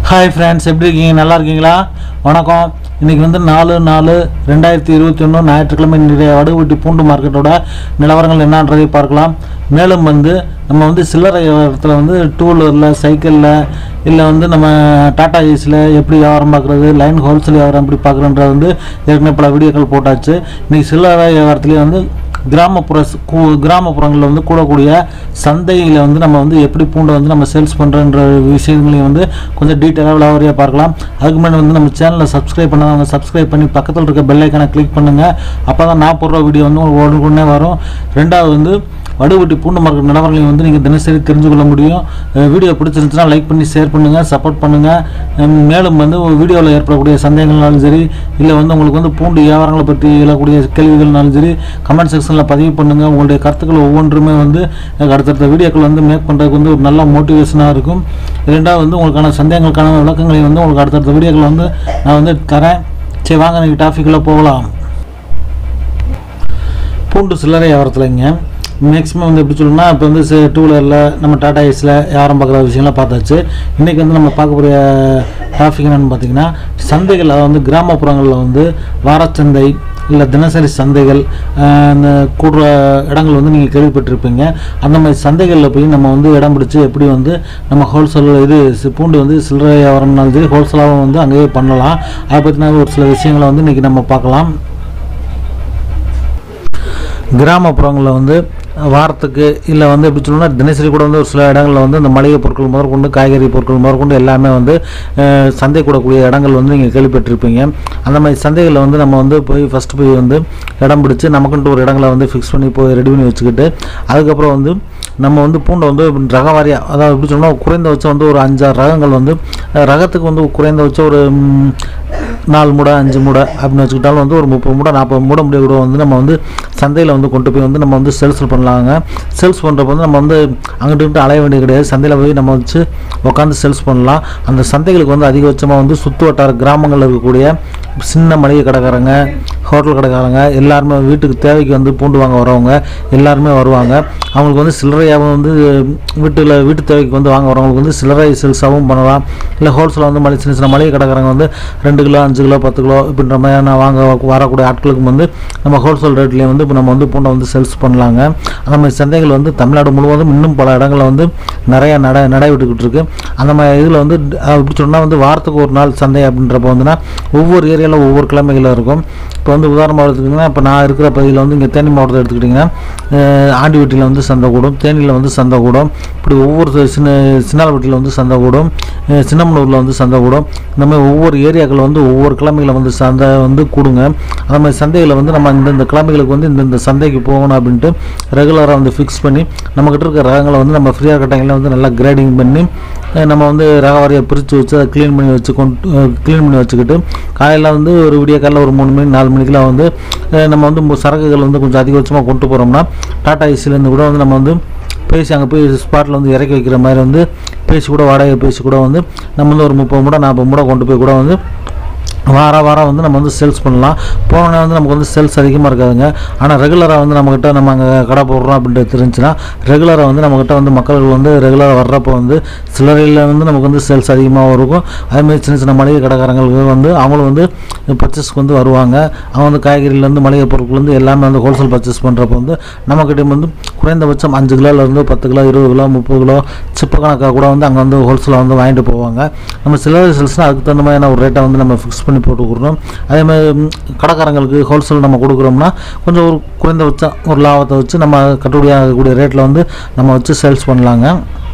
hi friends எப்படி இருக்கீங்க நல்லா இருக்கீங்களா வணக்கம் இன்றைக்கி வந்து நாலு நாலு ரெண்டாயிரத்தி இருபத்தி ஒன்று ஞாயிற்றுக்கிழமை இன்றைய வடுவட்டி பூண்டு மார்க்கெட்டோட நிலவரங்கள் என்னன்றதை பார்க்கலாம் மேலும் வந்து நம்ம வந்து சில்லறை வியாபாரத்தில் வந்து டூ வீலரில் சைக்கிளில் இல்லை வந்து நம்ம டாடா ஏஸில் எப்படி வியாபாரம் பார்க்குறது லைன் ஹோல்சேல் வியாபாரம் எப்படி பார்க்குறன்றது வந்து ஏற்கனவே பல வீடியோக்கள் போட்டாச்சு இன்றைக்கி சில்லறை வியாபாரத்துலேயே வந்து கிராமப்புற ஸ்- கூ- கிராமப்புறங்களில் வந்து கூடக்கூடிய சந்தையில் வந்து நம்ம வந்து எப்படி பூண்டை வந்து நம்ம சேல்ஸ் பண்ணுறன்ற விஷயங்களையும் வந்து கொஞ்சம் டீட்டெயிலாக விளாவரியாக பார்க்கலாம் அதுக்கு முன்னாடி வந்து நம்ம சேனலை சப்ஸ்கிரைப் பண்ணாதவங்க சப்ஸ்கிரைப் பண்ணி பக்கத்தில் இருக்க பெல் ஐக்கானை கிளிக் பண்ணுங்கள் அப்போ தான் நான் போடுற வீடியோ வந்து உங்களுக்கு உடனே வரும் ரெண்டாவது வந்து வடுவட்டி பூண்டு மார்க்கெட் நிலவரங்களையும் வந்து நீங்கள் தினசரி தெரிஞ்சு கொள்ள முடியும் அஹ் வீடியோ பிடிச்சிருந்துச்சுன்னா லைக் பண்ணி ஷேர் பண்ணுங்கள் சப்போர்ட் பண்ணுங்கள் மேலும் வந்து வீடியோவில் ஏற்படக்கூடிய சந்தேகங்கள்னாலும் சரி இல்லை வந்து உங்களுக்கு வந்து பூண்டு வியாபாரங்களை பற்றி எழக்கூடிய கேள்விகள்னாலும் சரி கமெண்ட் செக்ஷனில் பதிவு பண்ணுங்கள் உங்களுடைய கருத்துக்கள் ஒவ்வொன்றுமே வந்து எனக்கு அடுத்தடுத்த வீடியோக்கள் வந்து மேக் பண்ணுறதுக்கு வந்து ஒரு நல்ல மோட்டிவேஷனாக இருக்கும் ரெண்டாவது வந்து உங்களுக்கான சந்தேகங்களுக்கான விளக்கங்களை வந்து உங்களுக்கு அடுத்தடுத்த வீடியோக்கள் வந்து நான் வந்து தரேன் சரி வாங்க நீங்கள் டாபிக்குள்ளே போகலாம் பூண்டு சில்லறை வியாபாரத்துலங்க மேக்ஸிமம் வந்து எப்படி சொல்லணும்னா இப்போ வந்து டூ வீலரில் நம்ம டாடா ஏஸில் வியாபாரம் பார்க்குற விஷயம்லாம் பார்த்தாச்சு இன்றைக்கி வந்து நம்ம பார்க்கக்கூடிய டாபிக் என்னென்னு பார்த்தீங்கன்னா சந்தைகள் அதாவது வந்து கிராமப்புறங்களில் வந்து வாரச்சந்தை இல்லை தினசரி சந்தைகள் ஆஹ் இந்த கூடுற இடங்கள் வந்து நீங்கள் கேள்விப்பட்டிருப்பீங்க அந்த மாதிரி சந்தைகளில் போய் நம்ம வந்து இடம் பிடிச்சி எப்படி வந்து நம்ம ஹோல்சேல் இது சி- பூண்டு வந்து சில்லறை வியாபாரம்னாலும் சரி ஹோல்சேலாகவும் வந்து அங்கேயே பண்ணலாம் அதை பற்றின ஒரு சில விஷயங்களை வந்து இன்றைக்கி நம்ம பார்க்கலாம் கிராமப்புறங்களில் வந்து வாரத்துக்கு இல்லை வந்து எப்படி சொல்லணும்னா தினசரி கூட வந்து ஒரு சில இடங்களில் வந்து இந்த மளிகை பொருட்கள் முதற்கொண்டு காய்கறி பொருட்கள் முதற்கொண்டு எல்லாமே வந்து அஹ், சந்தை கூடக்கூடிய இடங்கள் வந்து நீங்கள் கேள்விப்பட்டிருப்பீங்க அந்த மாதிரி சந்தைகளில் வந்து நம்ம வந்து போய் ஃபஸ்ட்டு போய் வந்து இடம் பிடிச்சி நமக்குன்ட்டு ஒரு இடங்களை வந்து ஃபிக்ஸ் பண்ணி போய் ரெடி பண்ணி வச்சுக்கிட்டு அதுக்கப்புறம் வந்து நம்ம வந்து பூண்டை வந்து ரக வாரியாக அதாவது எப்படி சொன்னால் குறைந்தபட்சம் வந்து ஒரு அஞ்சாறு ரகங்கள் வந்து அஹ், ரகத்துக்கு வந்து குறைந்தபட்சம் ஒரு ம், நாலு மூடை அஞ்சு மூடை அப்படின்னு வச்சுக்கிட்டாலும் வந்து ஒரு முப்பது மூடை நாற்பது மூடை முடிய கூட வந்து நம்ம வந்து சந்தையில் வந்து கொண்டு போய் வந்து நம்ம வந்து சேல்ஸ் பண்ணலாங்க சேல்ஸ் பண்ணுறப்ப வந்து நம்ம வந்து அங்கிட்டு இங்கிட்டு அலைய வேண்டியது கிடையாது சந்தையில் போய் நம்ம வச்சு உட்காந்து சேல்ஸ் பண்ணலாம் அந்த சந்தைகளுக்கு வந்து அதிகபட்சமாக வந்து சுற்று வட்டார கிராமங்களில் இருக்கக்கூடிய சின்ன மளிகை கடைக்காரங்க ஹோட்டல் கடைக்காரங்க எல்லாருமே வீட்டுக்கு தேவைக்கு வந்து பூண்டு வாங்க வரவங்க எல்லாருமே வருவாங்க அவங்களுக்கு வந்து சில்லறையாகவும் வந்து வீட்டில் வீட்டு தேவைக்கு வந்து வாங்க வரவங்களுக்கு வந்து சில்லறை சேல்ஸாகவும் பண்ணலாம் இல்லை ஹோல்சேலாக வந்து மளிகை சின்ன சின்ன மளிகை கடைக்காரங்க வந்து ரெண்டு கிலோ அஞ்சு கிலோ பத்து கிலோ இப்படின்ற மாதிரியான வாங்க வரக்கூடிய ஆட்களுக்கு வந்து நம்ம ஹோல்சேல் ரேட்லேயே வந்து இப்போ நம்ம வந்து பூண்டை வந்து சேல்ஸ் பண்ணலாங்க அந்த மாதிரி சந்தைகள் வந்து தமிழ்நாடு முழுவதும் இன்னும் பல இடங்களில் வந்து நிறைய நட நடைபெற்றுக்கிட்டு இருக்கு அந்த மாதிரி இதில் வந்து அஹ், எப்படி சொன்னால் வந்து வாரத்துக்கு ஒரு நாள் சந்தை அப்படின்றப்ப வந்துன்னா ஒவ்வொரு ஏரியாவில் ஒவ்வொரு கிழமைகளும் இருக்கும் இப்போ வந்து உதாரணமாக எடுத்துக்கிட்டிங்கன்னா இப்போ நான் இருக்கிற பகுதியில் வந்து இங்கே தேனி மாவட்டத்தை எடுத்துக்கிட்டிங்கன்னா அஹ், ஆண்டிவட்டியில் வந்து சந்தை கூடும் தேனியில் வந்து சந்தை கூடும் இப்படி ஒவ்வொரு சி- சின்ன சின்னாலப்பட்டியில் வந்து சந்தை கூடும் அஹ், சின்னமனூரில் வந்து சந்தை கூடும் இந்த மாதிரி ஒவ்வொரு ஏரியாக்கள் வந்து ஒவ்வொரு கிழமைகளில் வந்து சந்தை வந்து கூடுங்க அந்த மாதிரி சந்தைகளை வந்து நம்ம இந்தந்த கிழமைகளுக்கு வந்து இந்தந்த சந்தைக்கு போகணும் அப்படின்ட்டு ரெகுலராக வந்து ஃபிக்ஸ் பண்ணி நம்மக்கிட்ட இருக்க ரகங்களை வந்து நம்ம ஃப்ரீயாக கட்டாங்களில் வந்து நல்லா கிரேடிங் பண்ணி அஹ், நம்ம வந்து ரக வாரியாக பிரித்து வச்சு அதை க்ளீன் பண்ணி வச்சு கொண்டு க்ளீன் பண்ணி வச்சுக்கிட்டு காலையில் வந்து ஒரு விடிய காலையில் ஒரு மூணு மணி நாலு மணிக்கெலாம் வந்து அஹ், நம்ம வந்து மு- சரக்குகள் வந்து கொஞ்சம் அதிகபட்சமாக கொண்டு போகிறோம்னா டாடா ஏசிலேருந்து கூட வந்து நம்ம வந்து பேசி அங்கே போய் ஸ்பாட்டில் வந்து இறக்கி வைக்கிற மாதிரி வந்து பேசி கூட வாடகை பேசி கூட வந்து நம்ம வந்து ஒரு முப்பது மூடை நாற்பது மூடை கொண்டு போய் கூட வந்து வார வாரம் வந்து நம்ம வந்து சேல்ஸ் பண்ணலாம் போனோடனே வந்து நமக்கு வந்து சேல்ஸ் அதிகமாக இருக்காதுங்க ஆனால் ரெகுலராக வந்து நம்மக்கிட்ட நம்ம அங்கே கடை போடுறோம் அப்படின்ட்டு தெரிஞ்சுன்னா ரெகுலராக வந்து நம்மக்கிட்ட வந்து மக்கள் வந்து ரெகுலராக வர்றப்போ வந்து சில்லறையில் வந்து நமக்கு வந்து சேல்ஸ் அதிகமாக இருக்கும் அதேமாதிரி சின்ன சின்ன மளிகை கடைக்காரங்களுக்கு வந்து அவங்களும் வந்து பர்ச்சேஸ்க்கு வந்து வருவாங்க அவங்க வந்து காய்கறியிலேருந்து மளிகை பொருட்கள் வந்து எல்லாமே வந்து ஹோல்சேல் பர்ச்சேஸ் பண்ணுறப்போ வந்து நம்மக்கிட்ட வந்து குறைந்தபட்சம் அஞ்சு கிலோலேருந்து பத்து கிலோ இருபது கிலோ முப்பது கிலோ சிப்பு கணக்காக கூட வந்து அங்கே வந்து ஹோல்சேலாக வந்து வாங்கிட்டு போவாங்க நம்ம சில்லறை சேல்ஸ்னால் அதுக்கு தகுந்த மாதிரியான ஒரு ரேட்டை வந்து நம்ம ஃபிக்ஸ் பண்ணி போட்டு கொடுக்குறோம் அதே மாதிரி ம், கடைக்காரங்களுக்கு ஹோல்சேல் நம்ம கொடுக்குறோம்னா கொஞ்சம் ஒரு குறைந்தபட்சம் ஒரு லாபத்தை வச்சு நம்ம கட்டுப்படி ஆகக்கூடிய ரேட்டில் வந்து நம்ம வச்சு சேல்ஸ் பண்ணலாங்க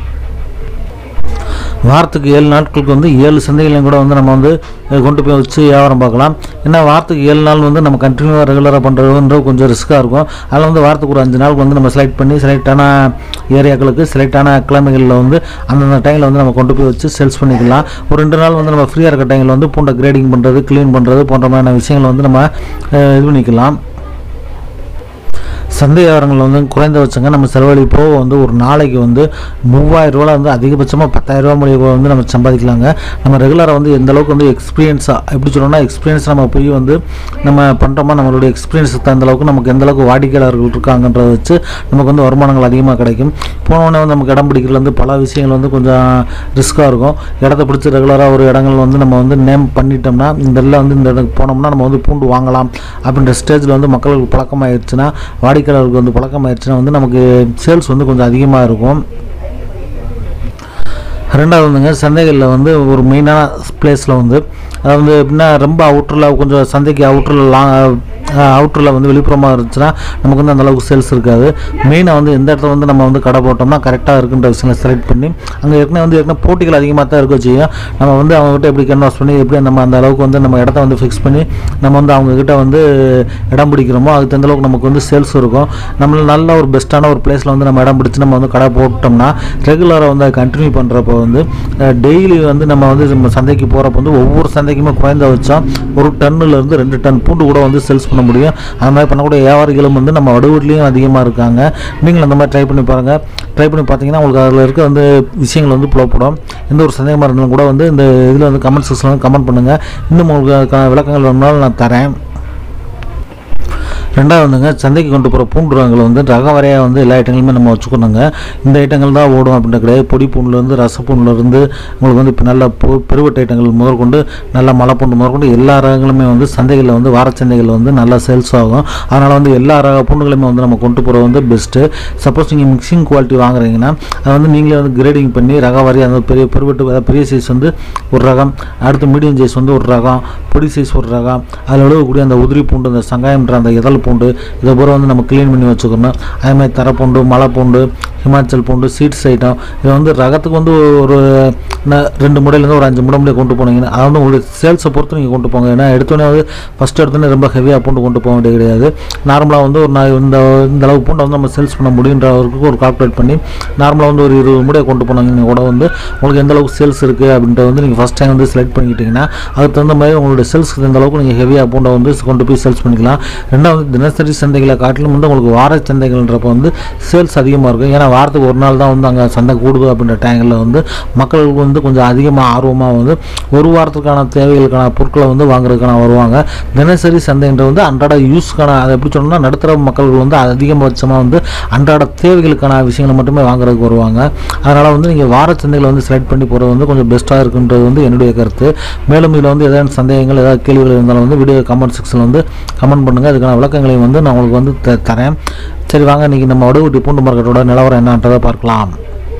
வாரத்துக்கு ஏழு நாட்களுக்கு வந்து ஏழு சந்தைகளையும் கூட வந்து நம்ம வந்து அஹ், கொண்டு போய் வச்சு வியாபாரம் பார்க்கலாம் ஏன்னா வாரத்துக்கு ஏழு நாள் வந்து நம்ம கண்டினியூவாக ரெகுலராக பண்ணுறதுன்றது கொஞ்சம் ரிஸ்க்காக இருக்கும் அதில் வந்து வாரத்துக்கு ஒரு அஞ்சு நாளுக்கு வந்து நம்ம செலக்ட் பண்ணி செலக்டான ஏரியாக்களுக்கு செலக்டான கிழமைகளில் வந்து அந்தந்த டைமில் வந்து நம்ம கொண்டு போய் வச்சு சேல்ஸ் பண்ணிக்கலாம் ஒரு ரெண்டு நாள் வந்து நம்ம ஃப்ரீயாக இருக்க டைமில் வந்து பூண்டை கிரேடிங் பண்ணுறது க்ளீன் பண்ணுறது போன்ற மாதிரியான விஷயங்களை வந்து நம்ம அஹ், இது பண்ணிக்கலாம் சந்தை வியாபாரங்கள் வந்து குறைந்தபட்சங்க நம்ம செலவழி போக வந்து ஒரு நாளைக்கு வந்து மூவாயிரம் ரூபாய் வந்து அதிகபட்சமாக பத்தாயிரம் ரூபா முடிய வந்து நம்ம சம்பாதிக்கலாங்க நம்ம ரெகுலராக வந்து எந்த அளவுக்கு வந்து எக்ஸ்பீரியன்ஸாக எப்படி சொல்லணும்னா எக்ஸ்பீரியன்ஸ் நம்ம போய் வந்து நம்ம பண்ணுறோமா நம்மளுடைய எக்ஸ்பீரியன்ஸுக்கு தகுந்த அளவுக்கு நமக்கு எந்த அளவுக்கு வாடிக்கையாளர்கள் இருக்காங்கன்றத வச்சு நமக்கு வந்து வருமானங்கள் அதிகமாக கிடைக்கும் போனோடனே வந்து நமக்கு இடம் பிடிக்கிறதுல வந்து பல விஷயங்கள் வந்து கொஞ்சம் ரிஸ்க்காக இருக்கும் இடத்த பிடிச்சி ரெகுலராக ஒரு இடங்கள் வந்து நம்ம வந்து நேம் பண்ணிட்டோம்னா இந்த இடத்துல வந்து இந்த இடத்துக்கு போனோம்னா நம்ம வந்து பூண்டு வாங்கலாம் அப்படின்ற ஸ்டேஜில் வந்து மக்களுக்கு பழக்கமாயிருச்சுன்னா வாடிக்கையாளருக்கு வந்து பழக்கமாயிருச்சுன்னா வந்து நமக்கு சேல்ஸ் வந்து கொஞ்சம் அதிகமாக இருக்கும் ரெண்டாவது வந்துங்க சந்தைகளில் வந்து ஒரு மெயினான பிளேஸில் வந்து அது வந்து எப்படின்னா ரொம்ப அவுட்டரில் கொஞ்சம் சந்தைக்கு அவுட்டரில் லா அவுட்டரில் வந்து வெளிப்புறமாக இருந்துச்சுன்னா நமக்கு வந்து அந்த அளவுக்கு சேல்ஸ் இருக்காது மெயினாக வந்து எந்த இடத்துல வந்து நம்ம வந்து கடை போட்டோம்னா கரெக்டாக இருக்குன்ற விஷயங்களை செலக்ட் பண்ணி அங்கே ஏற்கனவே வந்து ஏற்கனவே போட்டிகள் அதிகமாக தான் இருக்க செய்யும் நம்ம வந்து அவங்ககிட்ட எப்படி கன்வாஸ் பண்ணி எப்படி நம்ம அந்த அளவுக்கு வந்து நம்ம இடத்த வந்து ஃபிக்ஸ் பண்ணி நம்ம வந்து அவங்கக்கிட்ட வந்து இடம் பிடிக்கிறோமோ அதுக்கு தகுந்த அளவுக்கு நமக்கு வந்து சேல்ஸ் இருக்கும் நம்மள நல்ல ஒரு பெஸ்ட்டான ஒரு பிளேஸில் வந்து நம்ம இடம் பிடிச்சி நம்ம வந்து கடை போட்டோம்னா ரெகுலராக வந்து அதை கண்டினியூ பண்ணுறப்போ வந்து டெய்லி வந்து நம்ம வந்து நம்ம சந்தைக்கு போகிறப்ப வந்து ஒவ்வொரு சந்தைக்குமே குறைந்தபட்சம் ஒரு டன்னுலேருந்து ரெண்டு டன் பூண்டு கூட வந்து சேல்ஸ் பண்ண முடியும் அந்த மாதிரி பண்ணக்கூடிய வியாபாரிகளும் வந்து நம்ம வடுவூர்லேயும் அதிகமாக இருக்காங்க நீங்களும் அந்த மாதிரி ட்ரை பண்ணி பாருங்கள் ட்ரை பண்ணி பார்த்தீங்கன்னா உங்களுக்கு அதில் இருக்க வந்து விஷயங்கள் வந்து புலப்படும் எந்த ஒரு சந்தேகமாக இருந்தாலும் கூட வந்து இந்த இதில் வந்து கமெண்ட் செக்ஷனில் வந்து கமெண்ட் பண்ணுங்கள் இன்னும் உங்களுக்கு அதுக்கான விளக்கங்கள் வேணும்னாலும் நான் தரேன் ரெண்டாவது வந்துங்க சந்தைக்கு கொண்டு போகிற பூண்டு ரகங்களை வந்து ரக வரையாக வந்து எல்லா ஐட்டங்களுமே நம்ம வச்சுக்கணுங்க இந்த ஐட்டங்கள் தான் ஓடும் அப்படின்ற கிடையாது பொடி பூண்டுலேருந்து ரசப்பூண்டுலேருந்து உங்களுக்கு வந்து இப்போ நல்ல பொ பெருவட்ட ஐட்டங்கள் முதற்கொண்டு நல்ல மலைப்பூண்டு முதற்கொண்டு எல்லா ரகங்களுமே வந்து சந்தைகளில் வந்து வார சந்தைகளில் வந்து நல்லா சேல்ஸ் ஆகும் அதனால் வந்து எல்லா ரக பூண்டுகளையுமே வந்து நம்ம கொண்டு போகிறது வந்து பெஸ்ட்டு சப்போஸ் நீங்கள் மிக்சிங் குவாலிட்டி வாங்குறீங்கன்னா அதை வந்து நீங்களே வந்து கிரேடிங் பண்ணி ரக வாரி அந்த பெரிய பெருவட்டு அதாவது பெரிய சைஸ் வந்து ஒரு ரகம் அடுத்து மீடியம் சைஸ் வந்து ஒரு ரகம் பொடி சைஸ் ஒரு ரகம் அதில் விழுகக்கூடிய அந்த உதிரி பூண்டு அந்த சங்காயம்ன்ற அந்த இதழ் பூண்டு இதை பூரா வந்து நம்ம க்ளீன் பண்ணி வச்சுக்கணும் அதே மாதிரி தரப்பூண்டு மலை பூண்டு ஹிமாச்சல் பூண்டு சீட்ஸ் ஐட்டம் இதை வந்து ரகத்துக்கு வந்து ஒரு ந- ரெண்டு முடையிலேருந்து ஒரு அஞ்சு முடை முடிய கொண்டு போனீங்கன்னா அது வந்து உங்களுடைய சேல்ஸை பொறுத்து நீங்கள் கொண்டு போங்க ஏன்னா எடுத்தோடனே வந்து ஃபஸ்ட் எடுத்தோடனே ரொம்ப ஹெவியாக பூண்டு கொண்டு போக வேண்டியது கிடையாது நார்மலாக வந்து ஒரு நான் இந்த இந்த அளவு பூண்டை வந்து நம்ம சேல்ஸ் பண்ண முடியுன்றவருக்கு ஒரு கால்குலேட் பண்ணி நார்மலாக வந்து ஒரு இருபது முடையை கொண்டு போனாங்கன்னா கூட வந்து உங்களுக்கு எந்த அளவுக்கு சேல்ஸ் இருக்குது அப்படின்றத வந்து நீங்கள் ஃபஸ்ட் டைம் வந்து செலக்ட் பண்ணிக்கிட்டீங்கன்னா அதுக்கு தகுந்த மாதிரி உங்களுடைய சேல்ஸ்க்கு தகுந்த அளவுக்கு நீங்கள் ஹெவியாக பூண்டை வந்து கொண்டு போய் சேல்ஸ் பண்ணிக்கலாம் ரெண்டாவது தினசரி சந்தைகளை காட்டிலும் வந்து உங்களுக்கு வார சந்தைகள்ன்றப்ப வந்து சேல்ஸ் அதிகமாக இருக்கும் ஏன்னா வாரத்துக்கு ஒரு நாள் தான் வந்து அங்கே சந்தை கூடுது அப்படின்ற டைமில் வந்து மக்களுக்கு வந்து கொஞ்சம் அதிகமாக ஆர்வமாக வந்து ஒரு வாரத்துக்கான தேவைகளுக்கான பொருட்களை வந்து வாங்குறதுக்கான வருவாங்க தினசரி சந்தைன்ற வந்து அன்றாட யூஸ்க்கான அதை எப்படி சொல்லணும்னா நடுத்தர மக்கள்கள் வந்து அதிகபட்சமாக வந்து அன்றாட தேவைகளுக்கான விஷயங்களை மட்டுமே வாங்குறதுக்கு வருவாங்க அதனால் வந்து நீங்கள் வார சந்தைகளை வந்து செலக்ட் பண்ணி போகிறது வந்து கொஞ்சம் பெஸ்ட்டாக இருக்குன்றது வந்து என்னுடைய கருத்து மேலும் இதில் வந்து ஏதாவது சந்தேகங்கள் ஏதாவது கேள்விகள் இருந்தாலும் வந்து வீடியோ கமெண்ட் செக்ஷனில் வந்து கமெண்ட் பண்ணுங்கள் அதுக்கான விளக்கங்களையும் வந்து நான் உங்களுக்கு வந்து த- தரேன் சரி வாங்க இன்றைக்கி நம்ம வடுகுட்டி பூண்டு மார்க்கெட்டோட நிலவரம் என்னன்றதை பார்க்கலாம்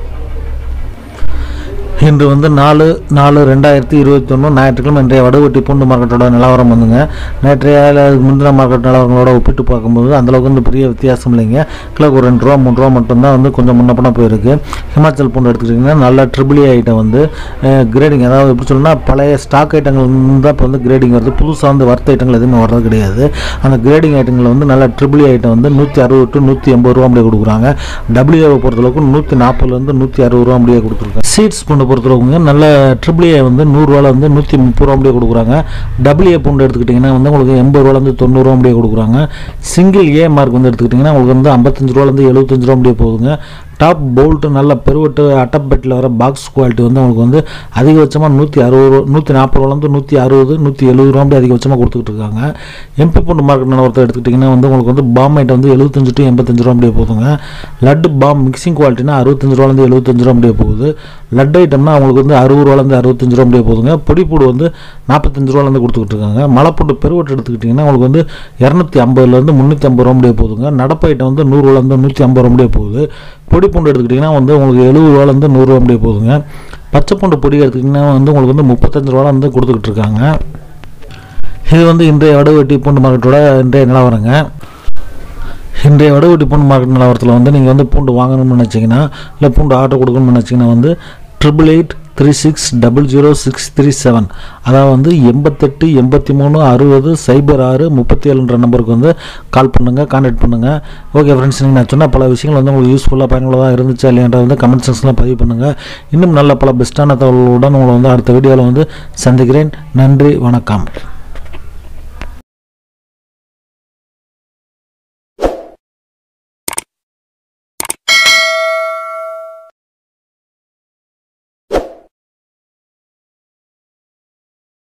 இன்று வந்து நாலு நாலு ரெண்டாயிரத்தி இருபத்தி ஒன்று ஞாயிற்றுக்கிழமை இன்றைய வடுவட்டி பூண்டு மார்க்கெட்டோட நிலவரம் வந்துங்க நேற்றைய இல்ல அதுக்கு முந்தின மார்க்கெட் நிலவரங்களோட ஒப்பிட்டு பார்க்கும்போது அந்தளவுக்கு வந்து பெரிய வித்தியாசம் இல்லைங்க கிலோக்கு ஒரு ரெண்டு ரூபா மூணு ரூபா மட்டும்தான் வந்து கொஞ்சம் முன்ன பின்ன போயிருக்கு ஹிமாச்சல் பூண்டு எடுத்துக்கிட்டிங்கன்னா நல்ல ட்ரிபிள் ஐட்டம் வந்து கிரேடிங் அதாவது எப்படி சொல்லணும்னா பழைய ஸ்டாக் ஐட்டங்கள் தான் இப்போ வந்து கிரேடிங் வருது புதுசாக வந்து வர்த்த ஐட்டங்கள் எதுவுமே வர்றது கிடையாது அந்த கிரேடிங் ஐட்டங்கள் வந்து நல்ல ட்ரிபிள் ஐட்டம் வந்து நூற்றி அறுபது டு நூற்றி எண்பது ரூபா அப்படியே கொடுக்குறாங்க டபிள்யூஏவை பொறுத்தளவுக்கு நூற்றி நாற்பதுலேருந்து நூற்றி அறுபது ரூபா அப்படியே கொடுத்துருக்காங்க சீட்ஸ் பூண்டு பொறுத்தளவுக்குங்க நல்ல ட்ரிபிள் ஏ வந்து நூறுரூவால வந்து நூற்றி முப்பது ரூபா அப்படியே கொடுக்குறாங்க டபுள் ஏ பூண்டு எடுத்துக்கிட்டிங்கன்னா வந்து உங்களுக்கு எண்பது ரூபாலேருந்து தொண்ணூறுரூவா அப்படியே கொடுக்குறாங்க சிங்கிள் ஏ மார்க் வந்து எடுத்துக்கிட்டிங்கன்னா உங்களுக்கு வந்து ஐம்பத்தஞ்சு ரூபாலேருந்து எழுபத்தஞ்சு ரூபா அப்படியே போகுதுங்க டாப் போல்ட்டு நல்ல பெருவட்டு அட்டப்பெட்டில் வர பாக்ஸ் குவாலிட்டி வந்து உங்களுக்கு வந்து அதிகபட்சமாக நூற்றி அறுபது ரூபா நூற்றி நாற்பது ரூபாலேருந்து நூற்றி அறுபது நூற்றி எழுபது ரூபா அப்படி அதிகபட்சமாக கொடுத்துக்கிட்டு இருக்காங்க எம்பி பூண்டு மார்க்கெட் நிலவரத்தை எடுத்துக்கிட்டிங்கன்னா வந்து உங்களுக்கு வந்து பாம் ஐட்டம் வந்து எழுபத்தஞ்சு டு எண்பத்தஞ்சு ரூபா அப்படியே போகுதுங்க லட்டு பாம் மிக்சிங் குவாலிட்டினா அறுபத்தஞ்சு ரூபாலேருந்து எழுபத்தஞ்சு ரூபா அப்படியே போகுது லட்டு ஐட்டம்னா உங்களுக்கு வந்து அறுபது ரூபாலேருந்து அறுபத்தஞ்சு ரூபா அப்படியே போகுதுங்க பொடிப்பூடு வந்து நாற்பத்தஞ்சு ரூபாலேருந்து கொடுத்துக்கிட்டு இருக்காங்க மலைப்பூண்டு பெருவட்டு எடுத்துக்கிட்டிங்கன்னா உங்களுக்கு வந்து இரநூத்தி ஐம்பதுலேருந்து முந்நூற்றி ஐம்பது ரூபா முடிய போகுதுங்க நடப்பு ஐட்டம் வந்து நூறுரூவாலேருந்து நூற்றி ஐம்பது ரூபா முடிய போகுது பொடி பூண்டு எடுத்துக்கிட்டிங்கன்னா வந்து உங்களுக்கு எழுபது ரூபாலேருந்து நூறுரூவா முடிய போகுதுங்க பச்சை பூண்டு பொடி எடுத்துக்கிட்டிங்கன்னா வந்து உங்களுக்கு வந்து முப்பத்தஞ்சு ரூபால வந்து கொடுத்துக்கிட்டு இருக்காங்க இது வந்து இன்றைய வடுவெட்டி பூண்டு மார்க்கெட்டோட இன்றைய நிலவரங்க இன்றைய வடுவெட்டி பூண்டு மார்க்கெட் நிலவரத்தில் வந்து நீங்கள் வந்து பூண்டு வாங்கணும்னு நினச்சிங்கன்னா இல்லை பூண்டு ஆர்டர் கொடுக்கணும்னு நினச்சிங்கன்னா வந்து triple eight three six double zero six three seven அதாவது வந்து எண்பத்தெட்டு எண்பத்தி மூணு அறுபது சைபர் ஆறு முப்பத்தி ஏழுன்ற நம்பருக்கு வந்து கால் பண்ணுங்கள் கான்டாக்ட் பண்ணுங்கள் ஓகே ஃப்ரெண்ட்ஸ் நீங்கள் நான் சொன்ன பல விஷயங்கள் வந்து உங்களுக்கு யூஸ்ஃபுல்லாக பயனுள்ளதாக இருந்துச்சா இல்லையன்றதை வந்து கமெண்ட் செக்ஷனில் பதிவு பண்ணுங்கள் இன்னும் நல்ல பல பெஸ்ட்டான தகவல்களுடன் உங்களை வந்து அடுத்த வீடியோவில் வந்து சந்திக்கிறேன் நன்றி வணக்கம்